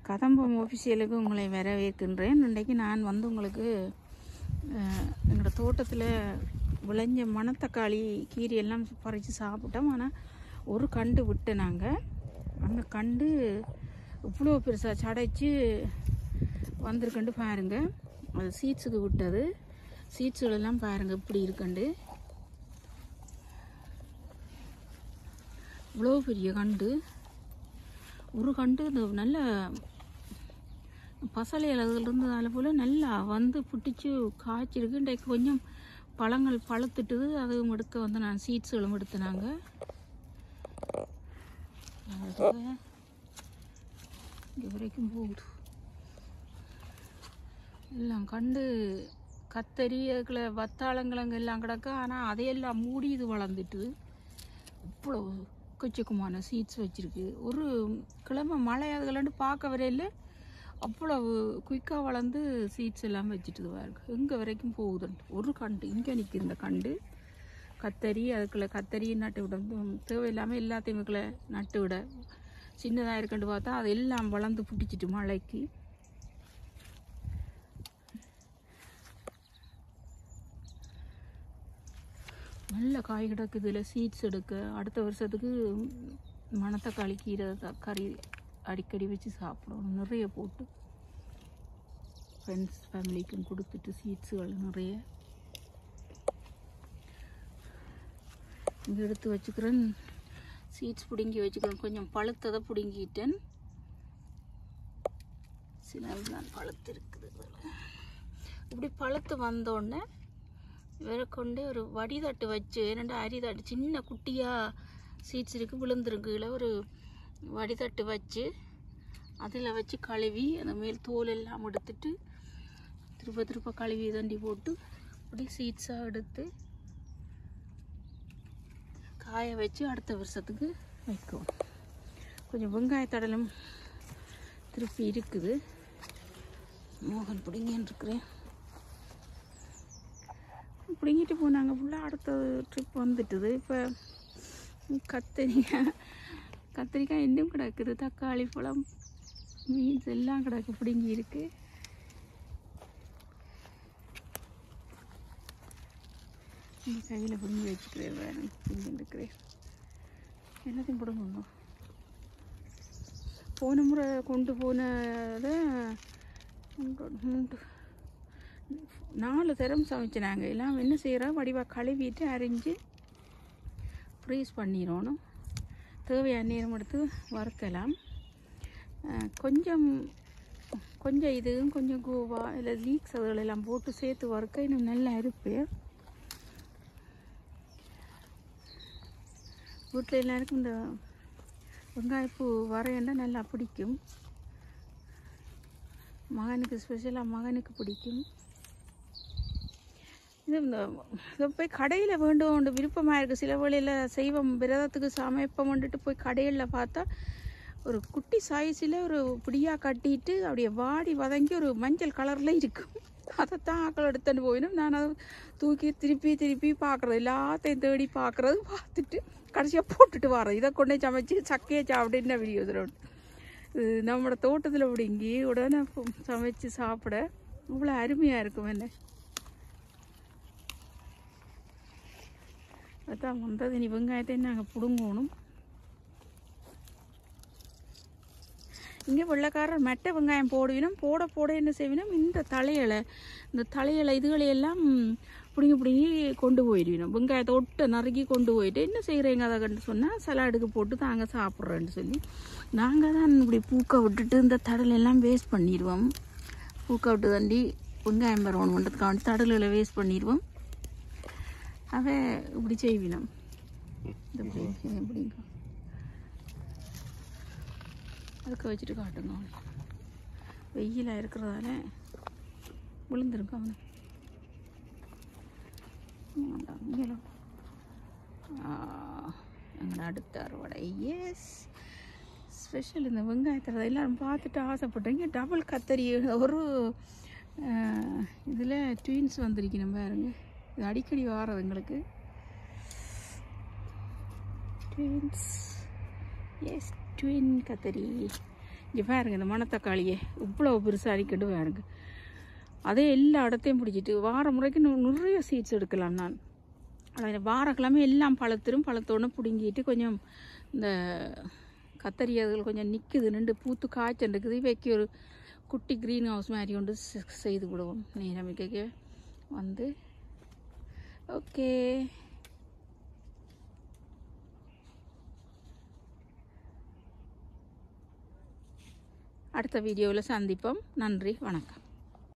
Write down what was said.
கதம்பம் ஆஃபீஷியலுக்கு உங்களை வரவேற்கின்றேன் இன்றைக்கு நான் வந்து உங்களுக்கு அஹ், எங்களோட தோட்டத்தில் விளைஞ்ச மணத்தக்காளி கீரை எல்லாம் பறித்து சாப்பிட்டோம் ஆனால் ஒரு கண்டு விட்டு நாங்கள் அந்த கண்டு இவ்வளோ பெருசாக சடைச்சு வந்திருக்கண்டு பாருங்க அது சீட்ஸுக்கு விட்டது சீட்ஸுகளெல்லாம் பாருங்க இப்படி இருக்கண்டு இவ்வளோ பெரிய கண்டு ஒரு கண்டு இந்த நல்ல பசலை இலகுகள் இருந்ததால போல் நல்லா வந்து புட்டிச்சு காய்ச்சிருக்கு இன்றைக்கு கொஞ்சம் பழங்கள் பழுத்துட்டுது அதுவும் எடுக்க வந்து நான் சீட்ஸுகளும் எடுத்துனாங்க இங்கே வரைக்கும் போகுது எல்லாம் கண்டு கத்தரி அதுக்குள்ள வத்தாளங்கிழங்கு எல்லாம் கிடக்கு ஆனால் அதையெல்லாம் மூடி இது வளர்ந்துட்டு இவ்வளோ எக்கச்சக்கமான சீட்ஸ் வச்சிருக்கு ஒரு கிழமை மழை அதுகளாண்டு பார்க்க வரையில அவ்வளவு குயிக்காக வளர்ந்து சீட்ஸ் எல்லாம் வச்சுட்டு பாருங்க எங்கே வரைக்கும் போகுதுன்ட்டு ஒரு கண்டு இங்கே நிற்கிது இந்த கண்டு கத்தரி அதுக்குள்ள கத்தரி நட்டு விட தேவையில்லாமல் எல்லாத்தையும் இதுக்குள்ள நட்டு விட சின்னதாக இருக்குன்னு பார்த்தா அது எல்லாம் வளர்ந்து பிடிச்சிட்டு மழைக்கு நல்ல காய் கிடக்குது இதில் சீட்ஸ் எடுக்க அடுத்த வருஷத்துக்கு மணத்தக்காளி கீரை த- கறி அடிக்கடி வச்சு சாப்பிடணும் நிறைய போட்டு ஃப்ரெண்ட்ஸ் ஃபேமிலிக்கும் கொடுத்துட்டு சீட்ஸுகள் நிறைய இங்கே எடுத்து வச்சுக்கிறேன் சீட்ஸ் பிடுங்கி வச்சுக்கிறேன் கொஞ்சம் பழுத்ததை பிடுங்கிட்டேன் சில நான் பழுத்து இருக்குது இதுல. இப்படி பழுத்து வந்தோடனே இவரை கொண்டு ஒரு வடிதட்டு வச்சு ரெண்டு அரிதட்டு சின்ன குட்டியாக சீட்ஸ் இருக்கு விழுந்துரும் கீழே ஒரு வடிதட்டு வச்சு அதில் வச்சு கழுவி அந்த மேல் தோல் எல்லாம் எடுத்துட்டு திருப்ப திருப்ப கழுவி தண்டி போட்டு அப்படி சீட்ஸாக எடுத்து காய வச்சு அடுத்த வருஷத்துக்கு வைக்கும் கொஞ்சம் வெங்காயத்தடலும் திருப்பி இருக்குது மோகன் பிடிங்கன்னு இருக்கிறேன் பிடுங்கிட்டு போனாங்க ஃபுல்லாக அடுத்த ட்ரிப் வந்துட்டுது இப்போ கத்திரிக்காய் கத்திரிக்காய் இன்னும் கிடக்குது தக்காளி பழம் மீன்ஸ் எல்லாம் கிடக்கு பிடுங்கி இருக்கு இந்த கையில் பிடுங்கி வச்சுக்கிறேன் வேறு பிடுங்கி இருக்கிறேன் எல்லாத்தையும் பிடுங்கணும் போன முறை கொண்டு போனதை மூன்று மூன்று நாலு தரம் சமைச்சினாங்க எல்லாம் என்ன செய்கிறோம் வடிவாக கழுவிட்டு அரிஞ்சு ஃப்ரீஸ் பண்ணிடணும் தேவையான நேரம் எடுத்து வறுக்கலாம் அஹ் கொஞ்சம் கொஞ்சம் இதுவும் கொஞ்சம் கோவா இல்லை லீக்ஸ் அதுகளெல்லாம் போட்டு சேர்த்து வறுக்க இன்னும் நல்லா இருப்பேன் வீட்டில் எல்லாருக்கும் இந்த வெங்காயப்பூ வரையண்டா நல்லா பிடிக்கும் மகனுக்கு ஸ்பெஷலாக மகனுக்கு பிடிக்கும் இது இந்த இதை போய் கடையில் வேண்டும் விருப்பமாக இருக்குது சில வேளையில் செய்வோம் விரதத்துக்கு சமைப்போம் வந்துட்டு போய் கடையில் பார்த்தா ஒரு குட்டி சைஸில் ஒரு பிடியாக கட்டிட்டு அப்படியே வாடி வதங்கி ஒரு மஞ்சள் கலரில் இருக்கும் அதைத்தான் ஆக்கள் எடுத்துட்டு போயிடும் நான் அதை தூக்கி திருப்பி திருப்பி பார்க்குறது எல்லாத்தையும் தேடி பார்க்குறது பார்த்துட்டு கடைசியாக போட்டுட்டு வரேன் இதை கொண்டே சமைச்சு சக்கையை சாப்பிட்டு வீடியோ இதில் இது நம்மளோட தோட்டத்தில் பிடிங்கி உடனே பு- சமைச்சு சாப்பிட இவ்வளோ அருமையாக இருக்கும் என்ன அதான் வந்தது நீ வெங்காயத்தை நாங்கள் பிடுங்கணும் இங்கே வெள்ளைக்காரர் மெட்டை வெங்காயம் போடுவினோம் போட போட என்ன செய்வினோம் இந்த தலையலை இந்த தலையலை இதுகளையெல்லாம் பிடுங்கி பிடுங்கி கொண்டு போயிடுவினோம் வெங்காயத்தை ஒட்ட நறுக்கி கொண்டு போயிட்டு என்ன செய்கிறீங்க அதை கண்டு சொன்னால் சலாடுக்கு போட்டு தாங்க சாப்பிட்றேன்னு சொல்லி நாங்கள் தான் இப்படி பூக்க விட்டுட்டு இந்த தடலை எல்லாம் வேஸ்ட் பண்ணிடுவோம் பூக்க விட்டு தாண்டி வெங்காயம் பரவணுன்றதுக்காக வேண்டி தடலில் வேஸ்ட் பண்ணிடுவோம் அவ இப்படி செய்வினோம் இந்த இப்படி இது எப்படிங்க அதுக்கு வச்சுட்டு காட்டுங்க வெயிலாக இருக்கிறதால விழுந்துருங்க அவனு எங்களோட அடுத்த அறுவடை எஸ் ஸ்பெஷல் இந்த வெங்காயத்தில் எல்லாரும் பார்த்துட்டு ஆசைப்பட்டீங்க டபுள் கத்தரி ஒரு இதில் ட்வீன்ஸ் வந்திருக்கணும் பாருங்க இது அடிக்கடி வாரது எங்களுக்கு ட்வின்ஸ் எஸ் ட்வின் கத்தரி இங்கே பாருங்க இந்த மணத்தக்காளியே இவ்வளோ பெருசாக அரிக்கட்டு பாருங்க அதே எல்லா இடத்தையும் பிடிச்சிட்டு வார முறைக்கு இன்னும் நிறைய சீட்ஸ் எடுக்கலாம் நான் அதில் வாரக்கிழமை எல்லாம் பழத்திரும் பழத்தோடு பிடுங்கிட்டு கொஞ்சம் இந்த கத்தரி அதுகள் கொஞ்சம் நிற்குது நின்று பூத்து காய்ச்சல் இருக்குது இவைக்கு ஒரு குட்டி க்ரீன் ஹவுஸ் மாதிரி ஒன்று செ- செய்து விடுவோம் நேரமிக்க வந்து ஓகே அடுத்த வீடியோவில் சந்திப்போம் நன்றி வணக்கம்